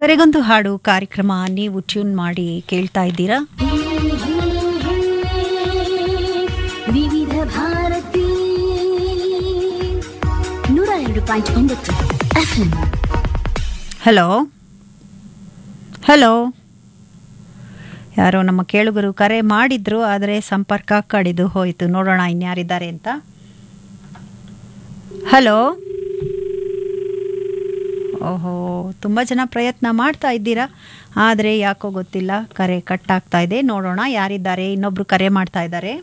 ಕರೆಗೊಂದು ಹಾಡು ಕಾರ್ಯಕ್ರಮ ನೀವು ಟ್ಯೂನ್ ಮಾಡಿ ಕೇಳ್ತಾ ಇದ್ದೀರಾ ವಿವಿಧ ಭಾರತಿ ನೂರ ಎರಡು ಪಾಯಿಂಟ್ ಒಂಬತ್ತು ಎಫ್ಎಂ ಹಲೋ ಹಲೋ ಯಾರೋ ನಮ್ಮ ಕೇಳುಗರು ಕರೆ ಮಾಡಿದ್ರು ಆದರೆ ಸಂಪರ್ಕ ಕಡಿದು ಹೋಯಿತು ನೋಡೋಣ ಇನ್ಯಾರಿದ್ದಾರೆ ಅಂತ ಹಲೋ ಓಹೋ ತುಂಬ ಜನ ಪ್ರಯತ್ನ ಮಾಡ್ತಾ ಇದ್ದೀರಾ ಆದರೆ ಯಾಕೋ ಗೊತ್ತಿಲ್ಲ ಕರೆ ಕಟ್ ಆಗ್ತಾ ಇದೆ ನೋಡೋಣ ಯಾರಿದ್ದಾರೆ ಇನ್ನೊಬ್ರು ಕರೆ ಮಾಡ್ತಾ ಇದ್ದಾರೆ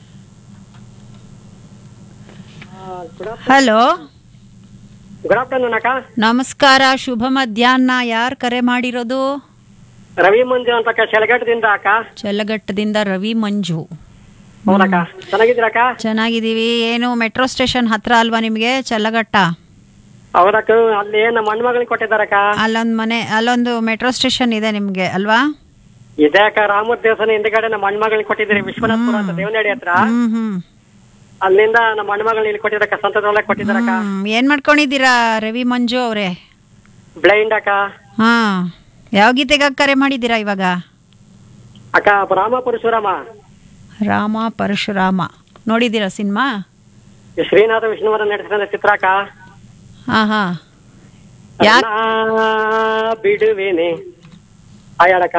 ಹಲೋ ಗುಡ್ ಆಫ್ಟರ್ನೂನ್ ಅಕ್ಕ ನಮಸ್ಕಾರ ಶುಭ ಮಧ್ಯಾಹ್ನ ಯಾರು ಕರೆ ಮಾಡಿರೋದು ರವಿ ಮಂಜು ಅಂತ ಅಕ್ಕ ಶೆಲಗಟ್ಟದಿಂದ ಅಕ್ಕ ಚಲ್ಲಘಟ್ಟದಿಂದ ರವಿ ಮಂಜು ಹೌದಕ್ಕ ಚೆನ್ನಾಗಿದ್ದೀರಕ್ಕ ಚೆನ್ನಾಗಿದ್ದೀವಿ ಏನು ಮೆಟ್ರೋ ಸ್ಟೇಷನ್ ಹತ್ರ ಅಲ್ವಾ ನಿಮಗೆ ಚಲ್ಲಘಟ್ಟ ಹೌದಕ್ಕ ಅಲ್ಲಿ ನಮ್ಮ ಹೆಣ್ಮಗಳಿಗೆ ಕೊಟ್ಟಿದ್ದಾರಕ್ಕ ಅಲ್ಲೊಂದು ಮನೆ ಅಲ್ಲೊಂದು ಮೆಟ್ರೋ ಸ್ಟೇಷನ್ ಇದೆ ನಿಮಗೆ ಅಲ್ವಾ ಇದೇ ಅಕ್ಕ ರಾಮೂರ್ ದೇವಸ್ಥಾನ ಹಿಂದ್ಗಡೆ ನಮ್ಮ ಹೆಣ್ಮಗಳಿಗೆ ಕೊಟ್ಟಿದ್ದೀರಿ ವಿಶ್ವನಾಥಪುರ ಅಂತ ದೇವನಹಳ್ಳಿ ಹತ್ರ ಹ್ಮ್ ಹ್ಮ್ ಅಲ್ಲಿಂದ ನಮ್ಮ ಹೆಣ್ಮಗಳನ್ನ ಇಲ್ಲಿ ಕೊಟ್ಟಿದ್ದಕ್ಕ ಸಂತದೊಳಗೆ ಕೊಟ್ಟಿದ್ದಾರಕ್ಕ ಹ್ಮ್. ಏನ್ ಮಾಡ್ಕೊಂಡಿದ್ದೀರಾ ರವಿ ಮಂಜು ಅವರೇ ಬ್ಲೈಂಡ್ ಅಕ್ಕ ಹಾ ಯಾವ ಗೀತೆಗೆ ಕರೆ ಮಾಡಿದ್ದೀರಾ ಇವಾಗ ಅಕ್ಕ ರಾಮ ಪರಶುರಾಮ ರಾಮ ಪರಶುರಾಮ ನೋಡಿದ್ದೀರಾ ಸಿನಿಮಾ ಈ ಶ್ರೀನಾಥ ವಿಷ್ಣುವರ ನಡೆಸಿದ ಚಿತ್ರ ಅಕ್ಕ ಹಾ ಹಾ ಯಾಕ್ ನಾ ಬಿಡುವೇನೆ ಆಯಾಡಕ್ಕ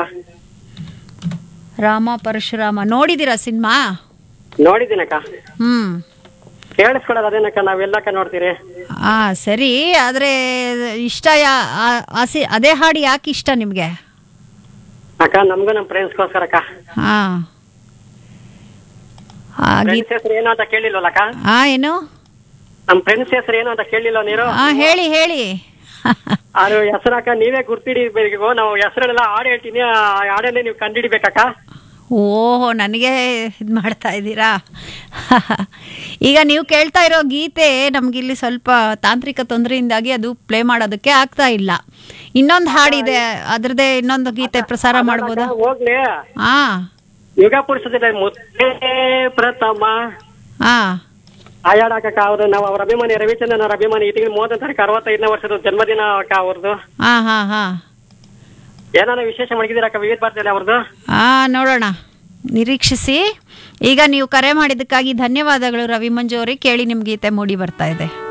ರಾಮ ಪರಶುರಾಮ ನೋಡಿದ್ದೀರಾ ಸಿನಿಮಾ ನೋಡಿದ್ದೀನಕ್ಕ ಹ್ಮ್ ಕೇಳಿಸ್ಕೊಳ್ಳೋದು ಅದೇನಕ್ಕ ನಾವೆಲ್ಲಕ್ಕ ನೋಡ್ತೀರಿ ಆ ಸರಿ ಆದರೆ ಇಷ್ಟ ಯಾ ಆ- ಆಸಿ ಅದೇ ಹಾಡು ಯಾಕೆ ಇಷ್ಟ ನಿಮಗೆ ಅಕ್ಕ ನಮ್ಗೂ ನಮ್ಮ ಫ್ರೆಂಡ್ಸ್ಗೋಸ್ಕರ ಅಕ್ಕ ಹಾ ಆ ಗೀತ್ ಫ್ರೆಂಡ್ಸ್ ಹೆಸರು ಏನು ಅಂತ ಕೇಳಿಲ್ವಲ್ಲಕ್ಕ ಆ ಏನು ನಮ್ ಫ್ರೆಂಡ್ಸ್ ಹೆಸರು ಏನು ಅಂತ ಕೇಳಿಲ್ಲ ನೀರು ಆ ಹೇಳಿ ಹೇಳಿ ಅದು ಹೆಸರಕ್ಕ ನೀವೇ ಗುರ್ತಿಡಿಬೇಕು ನಾವು ಹೆಸರೆಲ್ಲ ಹಾಡು ಹೇಳ್ತೀನಿ ಆ ಹಾಡನ್ನೇ ನೀವು ಕಂಡಿಡಿಬೇಕಕ್ಕ ಓಹೋ ನನಗೆ ಇದು ಮಾಡ್ತಾ ಇದ್ದೀರಾ ಈಗ ನೀವು ಕೇಳ್ತಾ ಇರೋ ಗೀತೆ ನಮಗಿಲ್ಲಿ ಸ್ವಲ್ಪ ತಾಂತ್ರಿಕ ತೊಂದರೆಯಿಂದಾಗಿ ಅದು ಪ್ಲೇ ಮಾಡೋದಕ್ಕೆ ಆಗ್ತಾ ಇಲ್ಲ ಇನ್ನೊಂದು ಹಾಡಿದೆ ಅದ್ರದ್ದೇ ಇನ್ನೊಂದು ಗೀತೆ ಪ್ರಸಾರ ಮಾಡ್ಬೋದಾ ಹೋಗ್ಲಿ ಹಾ ಯುಗ ಪುರುಷದ ಮುತ್ತೇ ಪ್ರಥಮ ಹಾ ಆ ಹಾಡಕ್ಕ ಅವ್ರು ನಾವು ಅವ್ರ ಅಭಿಮಾನಿ ರವಿಚಂದ್ರನ್ ಅವ್ರ ಅಭಿಮಾನಿ ಈ ತಿಂಗಳು ಮೂವತ್ತನೇ ತಾರೀಕು ಅರವತ್ತೈದನೇ ವರ್ಷದ ಜನ್ಮದಿನ ಅಕ್ಕ ಅವ್ರದ್ದು ಹಾ ಹಾ ಹಾ ಏನಾನ ವಿಶೇಷ ಮಡಗಿದಿರಕ್ಕ ವಿವಿಧ ಭಾರತಿಯಲ್ಲಿ ಅವ್ರದ್ದು ಆ ನೋಡೋಣ ನಿರೀಕ್ಷಿಸಿ ಈಗ ನೀವು ಕರೆ ಮಾಡಿದ್ದಕ್ಕಾಗಿ ಧನ್ಯವಾದಗಳು ರವಿ ಮಂಜು ಅವರೇ ಕೇಳಿ ನಿಮ್ಮ ಗೀತೆ ಮೂಡಿ ಬರ್ತಾ ಇದೆ